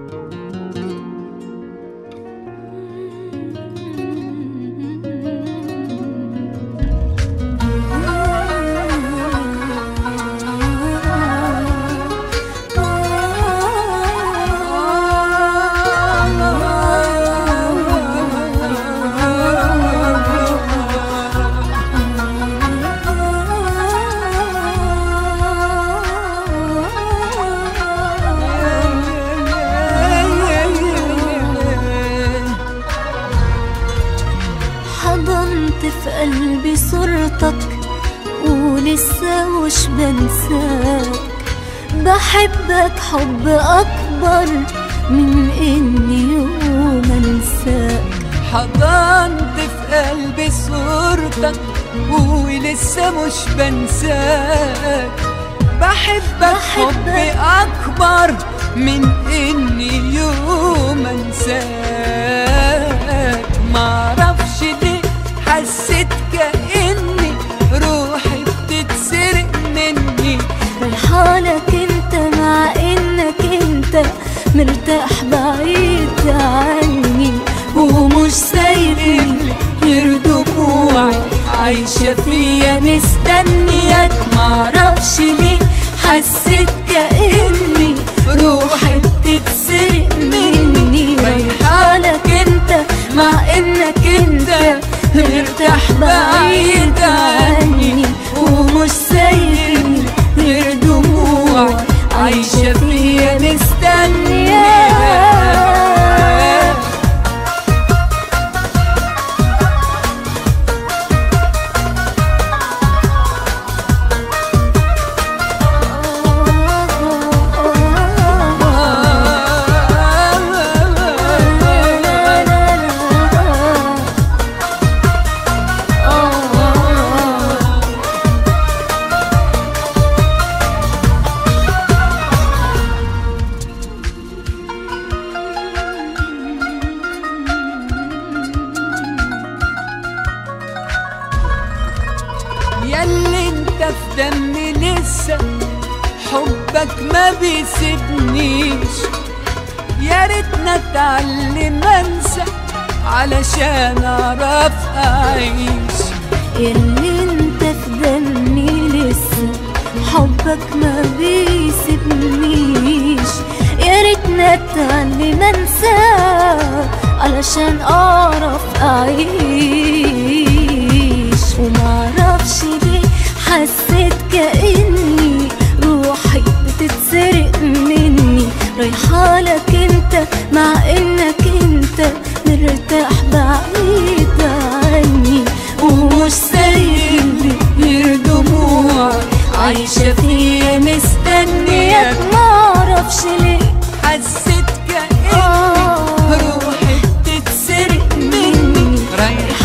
حضنت في قلبي صورتك ولسه مش بنساك بحبك حب أكبر من إني يوم أنساك حضنت في قلبي صورتك ولسه مش بنساك بحبك حب أكبر من إني يوم أنساك معرفش ليه حسيت كأني روحي بتتسرق مني ريحانك انت مع انك انت مرتاح بعيد عني ومش سايبني غير دموعي عايشة فيا مستنياك معرفش ليه حسيت كأني روحي بتتسرق مني ريحانك انت مع انك انت مرتاح بعيد عني ومش سايبني غير دموعي عايشة فيا مستنياك ياللي انت في دمي لسه حبك ما بيسيبنيش يا ريتنا اتعلم انسى علشان اعرف اعيش اللي انت في دمي لسه حبك ما بيسيبنيش يا ريتنا اتعلم انساه علشان اعرف اعيش ومعرفش ليه حسيت كاني روحي بتتسرق مني رايحالك انت مع انك انت مرتاح بعيد عني ومش سايبني غير دموعي عايشة فيا مستنياك معرفش ليه حسيت كأني روحي بتتسرق مني رايحة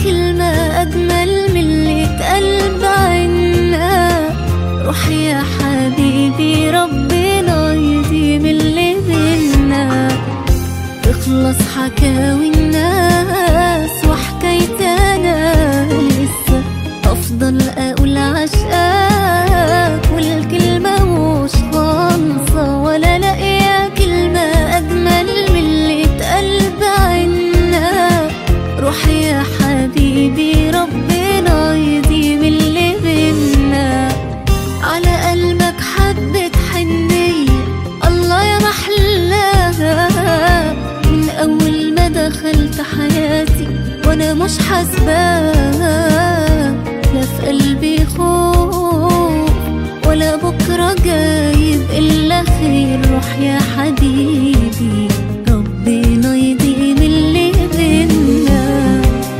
كلمة أجمل من اللي اتقال بعنا روح يا حبيبي ربنا يديم اللي بينا تخلص حكاوي الناس وحكايتنا لسه أفضل أقول عشقاك والكلمة مش خالصة ولا لاقية كلمة أجمل من اللي اتقال بعنا روح يا حبيبي ربنا يديم اللي بينا على قلبك حبة حنية الله يا محلاها من أول ما دخلت حياتي وأنا مش حاسباها لا في قلبي خوف ولا بكرة جايب إلا خير روح يا حبيبي ربنا يديم اللي بينا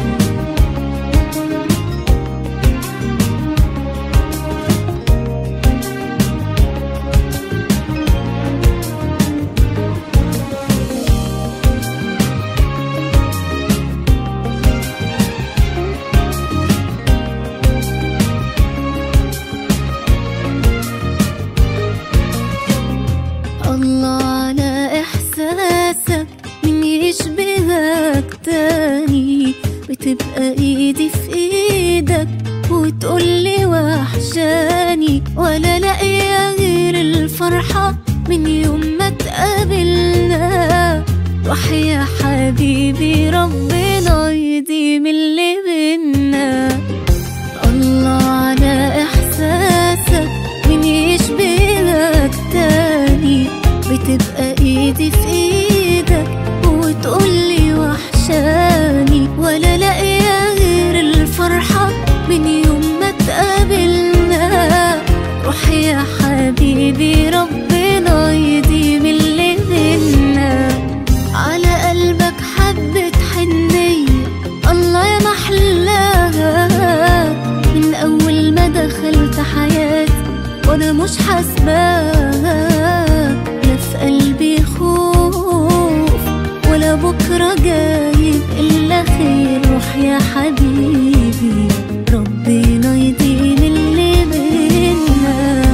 الله على إحساسك من يشبهك تاني بتبقى إيدي في إيدك وتقولي وحشاني ولا لاقية غير الفرحة من يوم ما تقابلنا روح يا حبيبي ربنا يديم اللي بينا الله على إحساسك من يشبهك تاني بتبقى إيدي في إيدك وتقولي وحشاني ولا لاقية غير الفرحة من يوم ما تقابلنا روح يا حبيبي ربنا يديم اللي بينا على قلبك حبة حنية الله يا محلاها من أول ما دخلت حياتي وأنا مش حاسباها لا في قلبي خوف ولا بكرة جايب إلا خير روح يا حبيبي ربنا يديم اللي بينا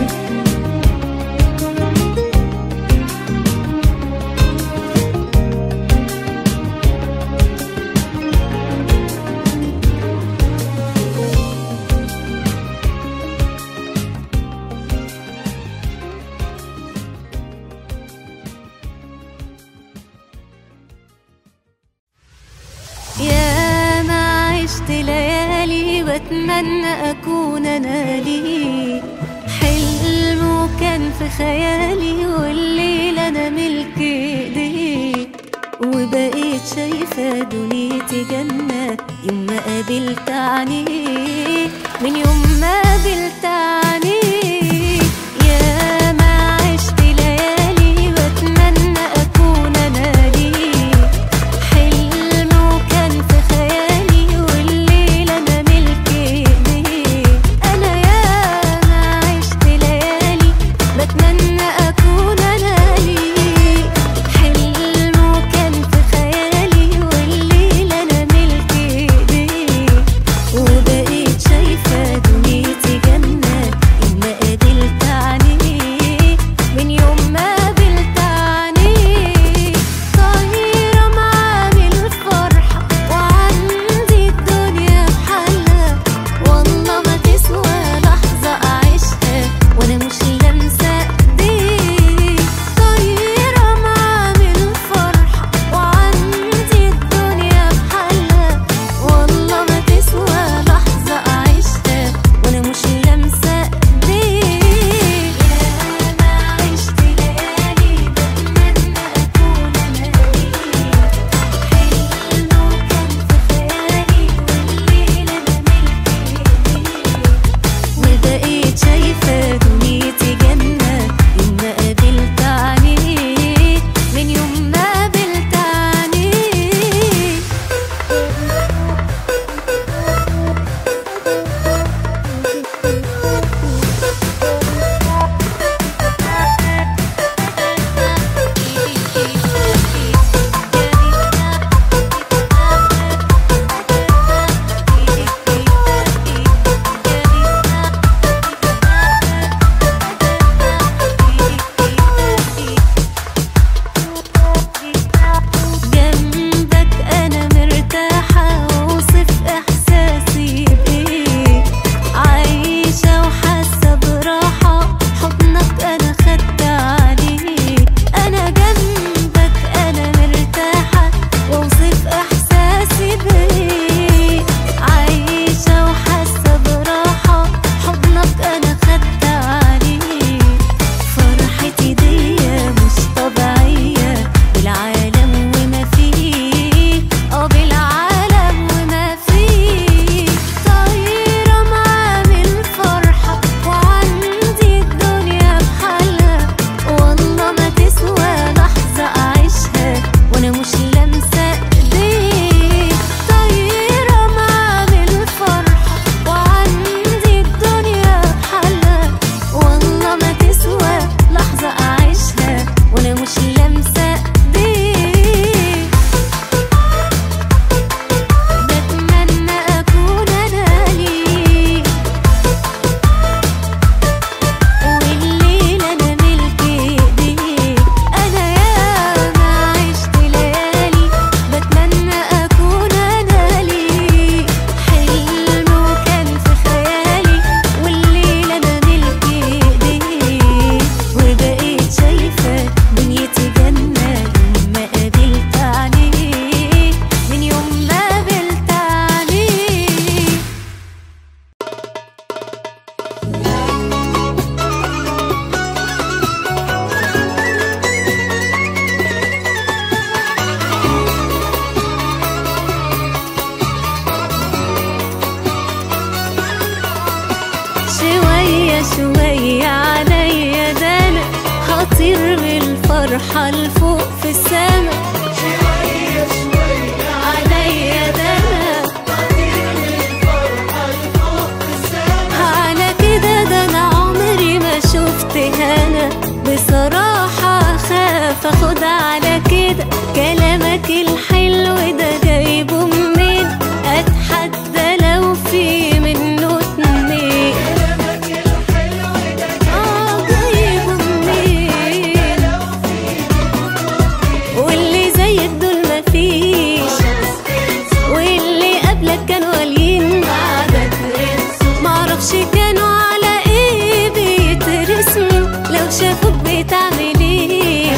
يا ما عشت ليالي بتمنى أكون أنا لي حلم وكان في خيالي والليل أنا ملك إيدي وبقيت شايفة دنيتي جنة يوم ما قابلت عينيك من يوم ما قابلت عينيك يا ما عشت ليالي بتمنى أكون أنا ليك حلم وكان في خيالي والليل أنا ملك إيديك أنا يا ما عشت ليالي بتمنى أكون أنا ليك حلم وكان في خيالي والليل أنا ملك إيديك وبقيت شايفة دنيتي جنة إن الفرحة لفوق في السما عليا ده أنا على كده ده انا عمري ما شفت هنا بصراحة خاف اخد على كده كلامك الحلو ده جايبه منين اتحدى لو في منه اتنين اه جايبه منين واللي زيك دول مفيش واللي قبلك كانوا قالين بعدك معرفش كانوا على ايه بيترسموا لو شافوك بتعمل ايه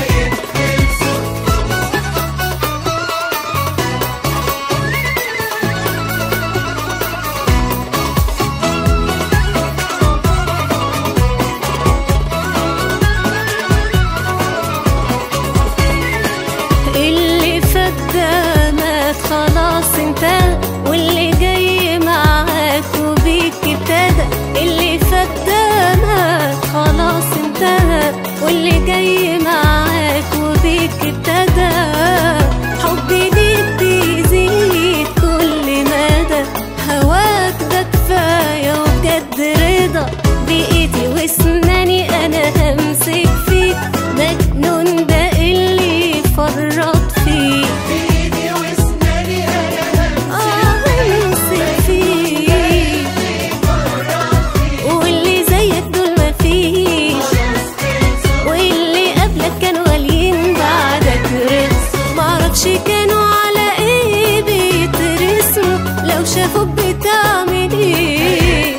اللي فات ده مات خلاص انتهى واللي جاي معاك وبيك ابتدى اللي فات ده مات خلاص انتهى واللي جاي معاك وبيك ابتدى حبي ليك بيزيد كل مدى هواك ده كفاية وبجد رضا بإيدي واسناني أنا همسك فيك مجنون ده اللي فرط فيك آه همسك فيك واللي زيك دول مفيش واللي قبلك كانوا غاليين بعدك رخص معرفش كانوا على ايه بيترسموا لو شافوك بتعمل ايه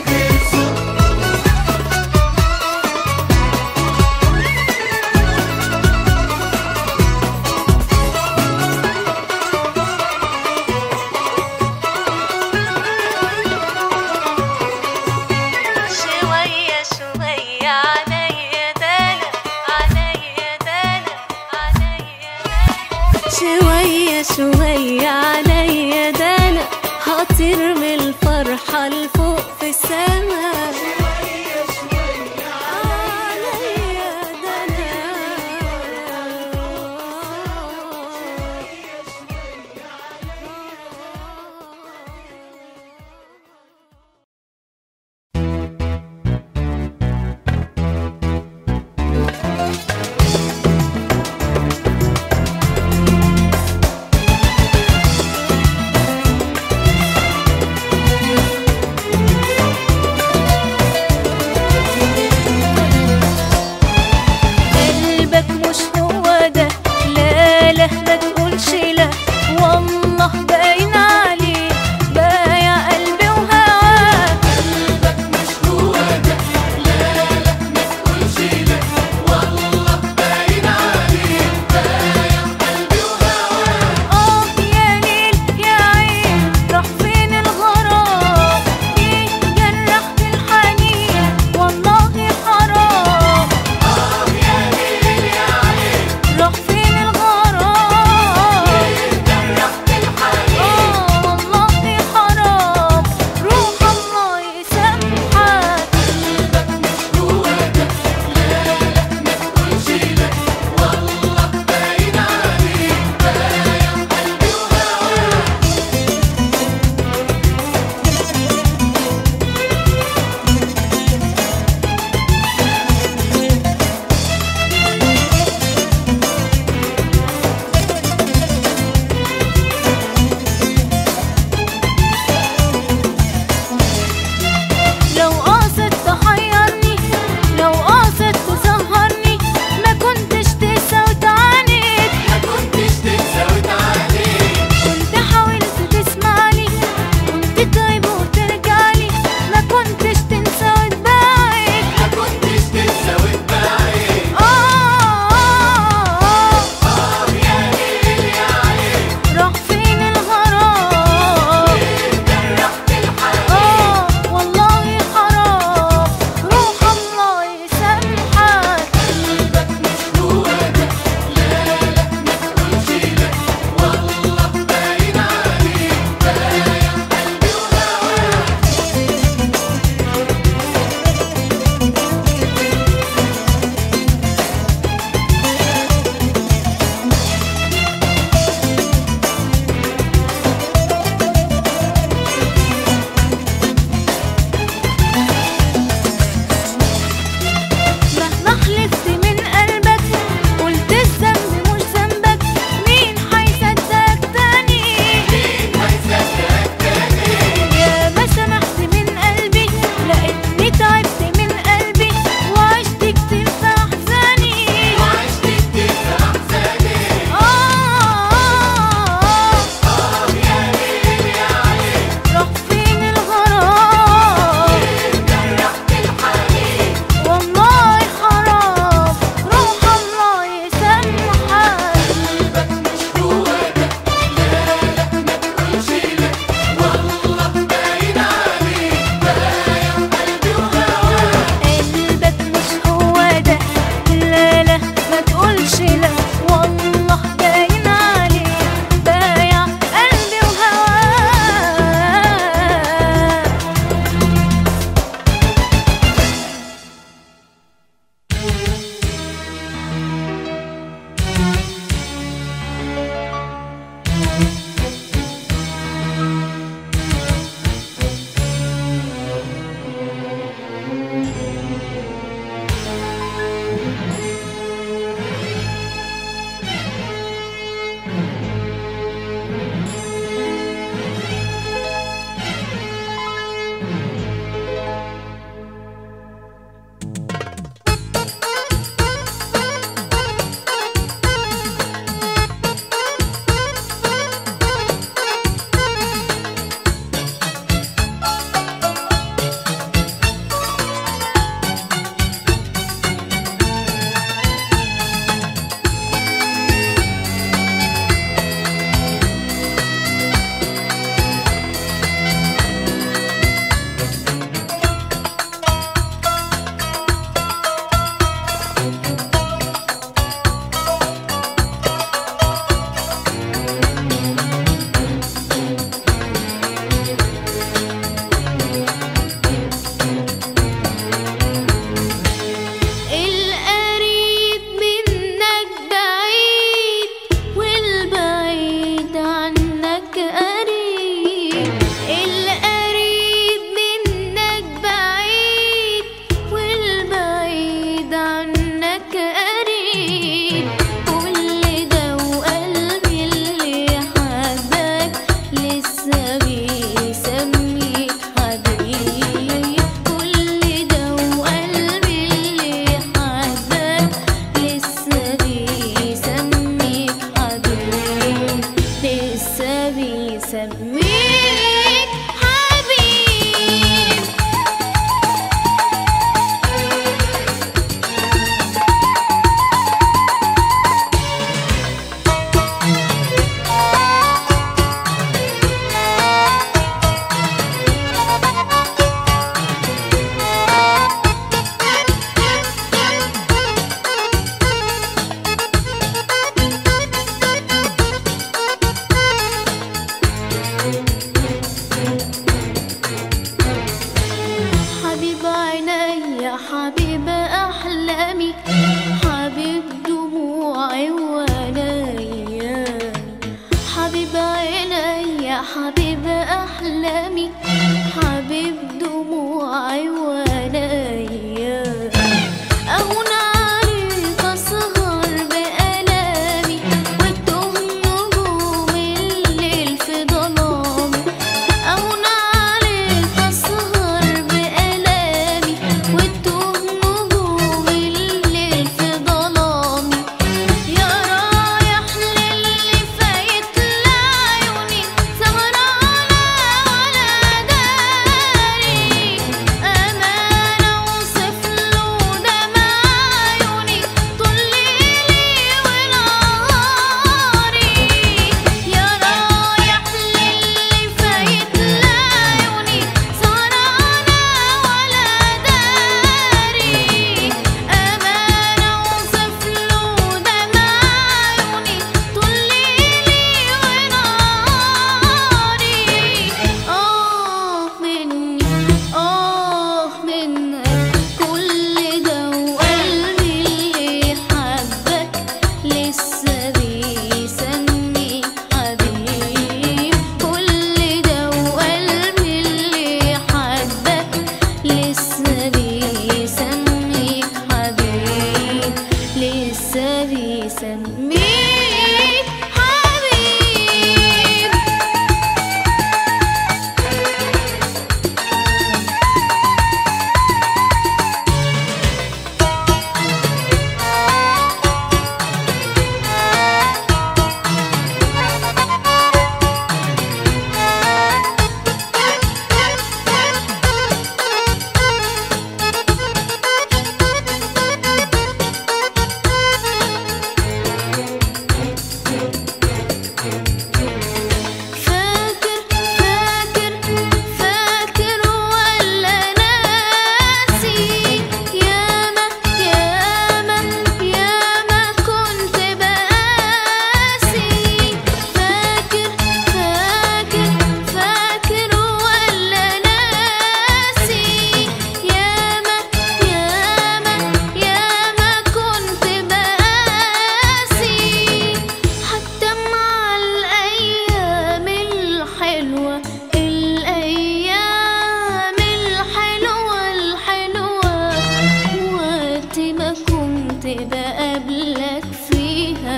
شوية شوية عليا دلع عليا دلع عليا دلع شوية شوية عليا دلع هطير من الفرحة لفوق في السما عليا دلع دموعي وعليا أهون عليك أسهر بألامي وتوه نجوم الليل في ظلامي أهون عليك أسهر بألامي وتوه نجوم الليل في ظلامي يا رايح للي فايت لعيوني سهرانة ولا داري أمانة أوصف له دمع عيوني طول ليلي ونهاري يا رايح للي فايت لعيوني سهرانة ولا داري أمانة أوصف له دمع عيوني طول ليلي ونهاري آه مني آه منك كل ده وقلبي اللي حبك لسه بيسميك حبيب كل ده وقلبي اللي حبك لسه بيسميك حبيب لسه بيسميك حبيب فاكر فاكر فاكر ولا ناسي ياما ياما ياما كنت بقاسي فاكر فاكر فاكر ولا ناسي ياما ياما ياما كنت بقاسي حتى مع الأيام الحلوة الأيام الحلوة الحلوة وقت ما كنت بقابلك فيها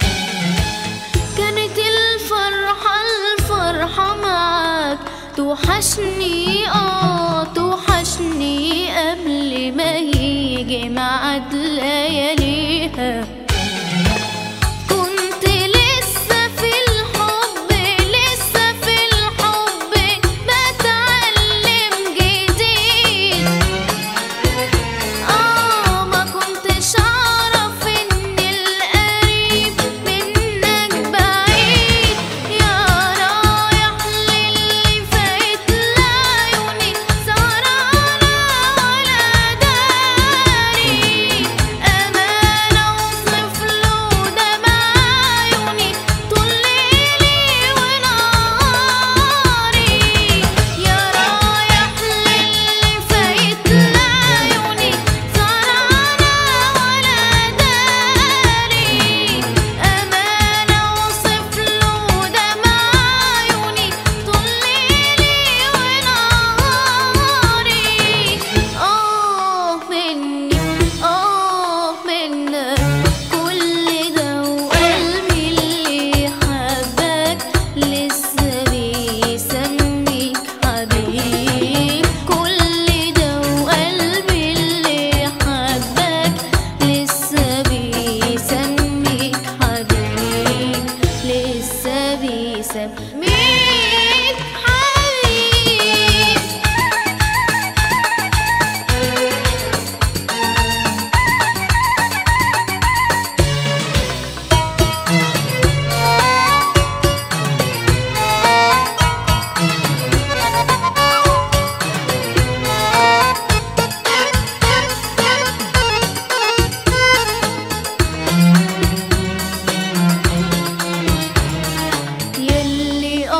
كانت الفرحة الفرحة معاك توحشني اه توحشني قبل ما يجي ميعاد لياليها كنت لسه في الحب لسه في الحب بتعلم جديد آه ما كنتش أعرف إن القريب منك بعيد يا رايح للي فايت لعيوني سهرانة ولا داري أمانة أوصف له دمع عيوني طول ليلي ونهاري يا رايح للي فايت لعيوني سهرانة ولا داري أمانة أوصف له دمع عيوني طول ليلي ونهاري آه مني آه منك كل ده وقلبي اللي حبك لسه بيسميك حبيب كل ده وقلبي اللي حبك لسه بيسميك حبيب لسه بيسميك حبيب يلي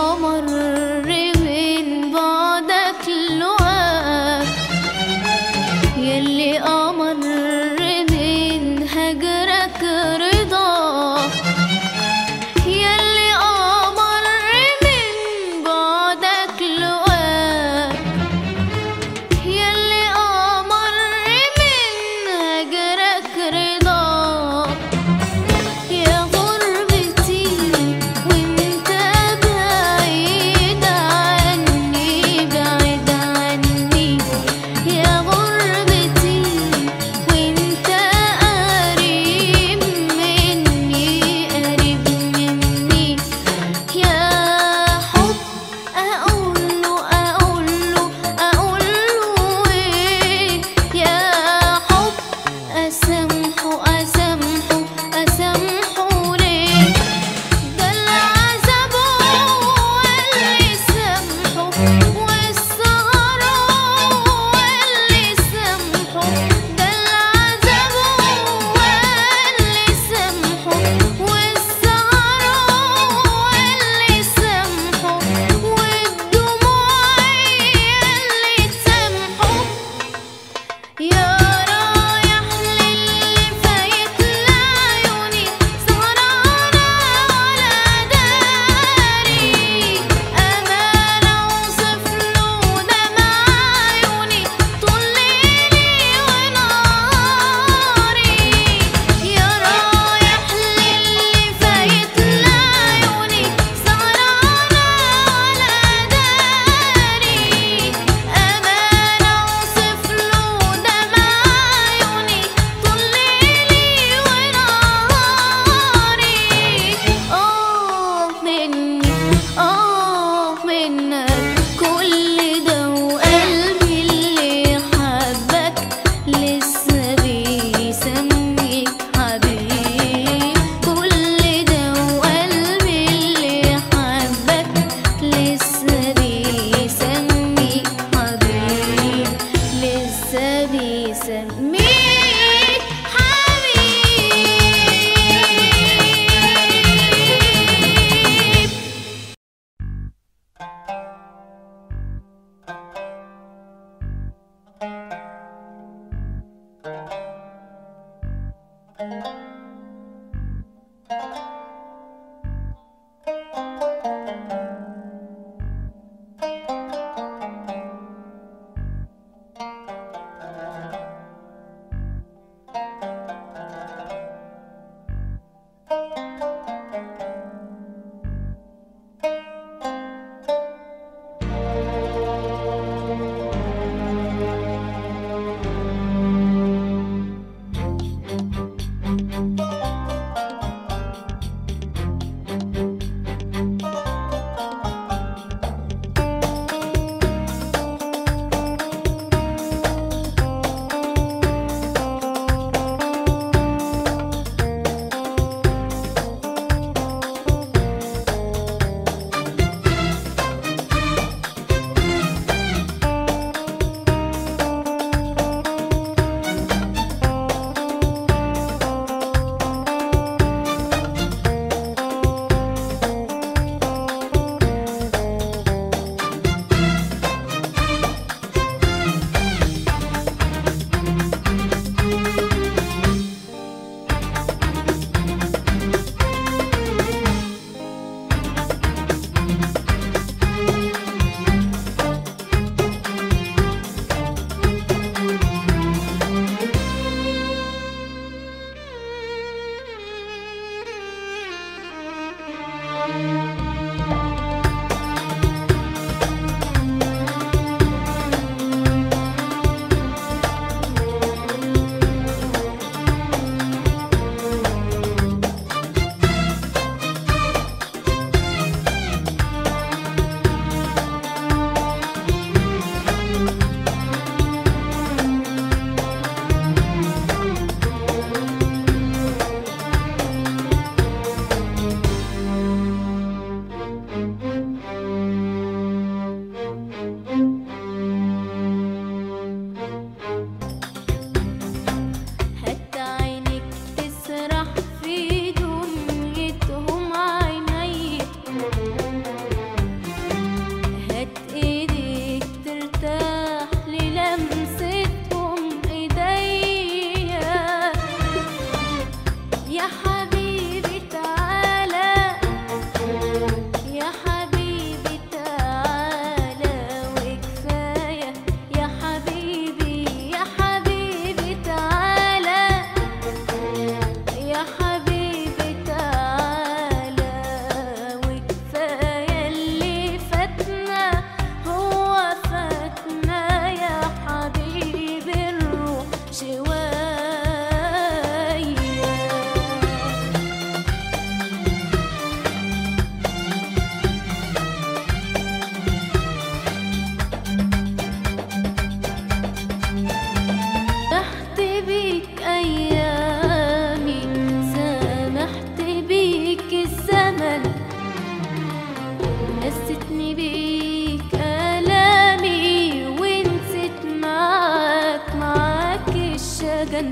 الشجن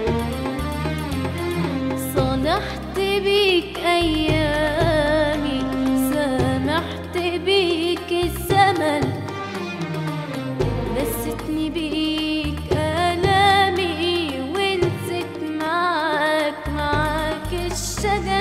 صالحت بيك أيامي سامحت بيك الزمن نستني بيك آلامي ونسيت معاك معاك الشجن